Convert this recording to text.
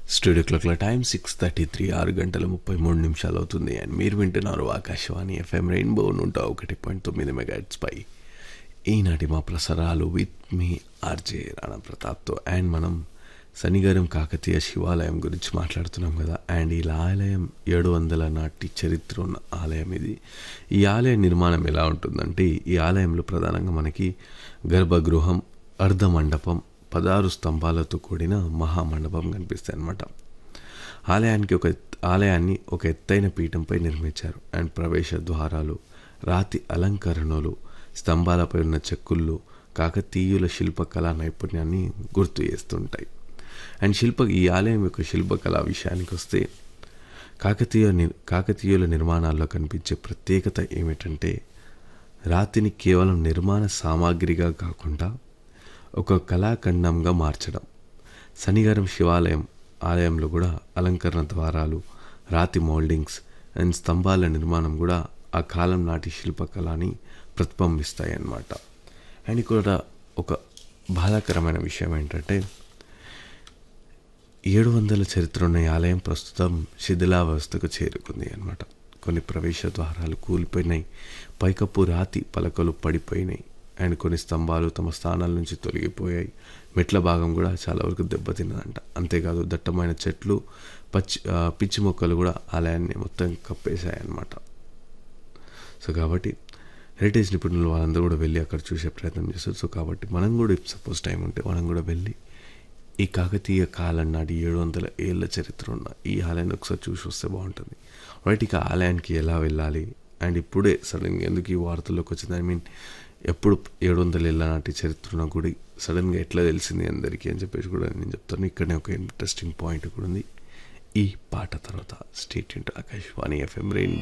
studio క్లాక్ల time six thirty three ఆరు గంటల ముప్పై మూడు నిమిషాలు అవుతుంది అండ్ మీరు వింటున్నారు ఆకాశవాణి ఎఫ్ఎం రెయిన్బో నుండి ఒకటి పాయింట్ తొమ్మిది మెగాట్స్ పై ఈనాటి మా ప్రసారాలు విత్ మీ ఆర్జే రాణా ప్రతాప్తో అండ్ మనం శనిగారం కాకతీయ శివాలయం గురించి మాట్లాడుతున్నాం కదా అండ్ ఈ ఆలయం ఏడు వందల నాటి చరిత్ర ఉన్న ఆలయం ఇది ఈ ఆలయ నిర్మాణం ఎలా ఉంటుందంటే ఈ ఆలయంలో ప్రధానంగా మనకి గర్భగృహం అర్ధ మండపం పదహారు స్తంభాలతో కూడిన మహామండపం కనిపిస్తాయి అన్నమాట ఆలయానికి ఒక ఆలయాన్ని ఒక ఎత్తైన పీఠంపై నిర్మించారు అండ్ ప్రవేశ ద్వారాలు రాతి అలంకరణలు స్తంభాలపై ఉన్న చెక్కుళ్ళు కాకతీయుల శిల్పకళా నైపుణ్యాన్ని గుర్తు చేస్తుంటాయి అండ్ శిల్ప ఈ ఆలయం యొక్క శిల్పకళా విషయానికి వస్తే కాకతీయ ని కాకతీయుల నిర్మాణాల్లో కనిపించే ప్రత్యేకత ఏమిటంటే రాతిని కేవలం నిర్మాణ సామాగ్రిగా కాకుండా ఒక కళాఖండంగా మార్చడం శనిగారం శివాలయం ఆలయంలో కూడా అలంకరణ ద్వారాలు రాతి మోల్డింగ్స్ అండ్ స్తంభాల నిర్మాణం కూడా ఆ కాలం నాటి శిల్పకళని ప్రతిబింబిస్తాయి అన్నమాట అండ్ ఇక్కడ ఒక బాధాకరమైన విషయం ఏంటంటే ఏడు వందల చరిత్ర ఉన్న ఈ ఆలయం ప్రస్తుతం శిథిలావస్థకు చేరుకుంది అనమాట కొన్ని ప్రవేశ ద్వారాలు కూలిపోయినాయి పైకప్పు రాతి పలకలు పడిపోయినాయి అండ్ కొన్ని స్తంభాలు తమ స్థానాల నుంచి తొలగిపోయాయి మెట్ల భాగం కూడా చాలా వరకు దెబ్బతిన్నదంట అంతేకాదు దట్టమైన చెట్లు పచ్చి ఆ, పిచ్చి మొక్కలు కూడా ఆలయాన్ని మొత్తం కప్పేశాయి అన్నమాట సో కాబట్టి హెరిటేజ్ నిపుణులు వాళ్ళందరూ కూడా వెళ్ళి అక్కడ చూసే ప్రయత్నం చేస్తారు సో కాబట్టి మనం కూడా ఇఫ్ సపోజ్ టైం ఉంటే మనం కూడా వెళ్ళి ఈ కాకతీయ కాలం నాటి ఏడు వందల ఏళ్ళ చరిత్ర ఉన్న ఈ ఆలయాన్ని ఒకసారి చూసి వస్తే బాగుంటుంది రైట్ ఇక ఆలయానికి ఎలా వెళ్ళాలి అండ్ ఇప్పుడే సడన్గా ఎందుకు ఈ వార్తల్లోకి వచ్చింది ఐ మీన్ ఎప్పుడు ఏడు వందల ఏళ్ళ నాటి చరిత్ర ఉన్న గుడి సడన్గా ఎట్లా తెలిసింది అందరికీ అని చెప్పేసి కూడా నేను చెప్తాను ఇక్కడనే ఒక ఇంట్రెస్టింగ్ పాయింట్ కూడా ఉంది ఈ పాట తర్వాత state into Akashvani FM rain